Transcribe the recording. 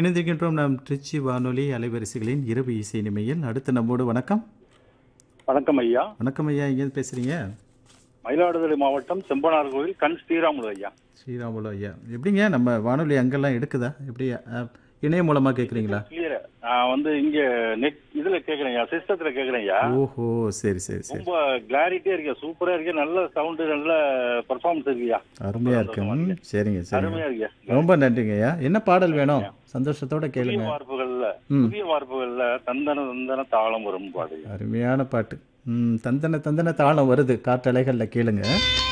இணைந்திருக்கின்றோம் நாம் திருச்சி வானொலி அலைவரிசைகளின் இரவு இசை நிமையில் அடுத்து நம்மோடு வணக்கம் வணக்கம் ஐயா வணக்கம் ஐயா எங்கேருந்து பேசுறீங்க மயிலாடுதுறை மாவட்டம் செம்பனார் கோவில் கண் ஸ்ரீராமுலு ஐயா ஸ்ரீராமுலு ஐயா எப்படிங்க நம்ம வானொலி அங்கெல்லாம் எடுக்குதா எப்படி அஹ், இணையம் மூலமாக கேட்குறீங்களா கிளியர் நான் வந்து இங்க நெட் இதுல கேக்குறேன் ஐயா சிஸ்டத்துல கேக்குறேன் ஐயா ஓஹோ சரி சரி சரி ரொம்ப கிளாரிட்டியா இருக்கு சூப்பரா இருக்கு நல்ல சவுண்ட் நல்ல பெர்ஃபார்மன்ஸ் இருக்குயா அருமையாக இருக்கு ம், சரிங்க சரிங்க அருமையா இருக்கு ரொம்ப நன்றிங்க ஐயா என்ன பாடல் வேணும் சந்தோஷத்தோட புதிய கேளுங்க வார்ப்புகள்ல ம். புதிய வார்ப்புகள்ல தந்தன தந்தன தாளம் வரும் பாடு அருமையான பாட்டு ம் தந்தன தந்தன தாளம் வருது காற்றலைகளில் கேளுங்க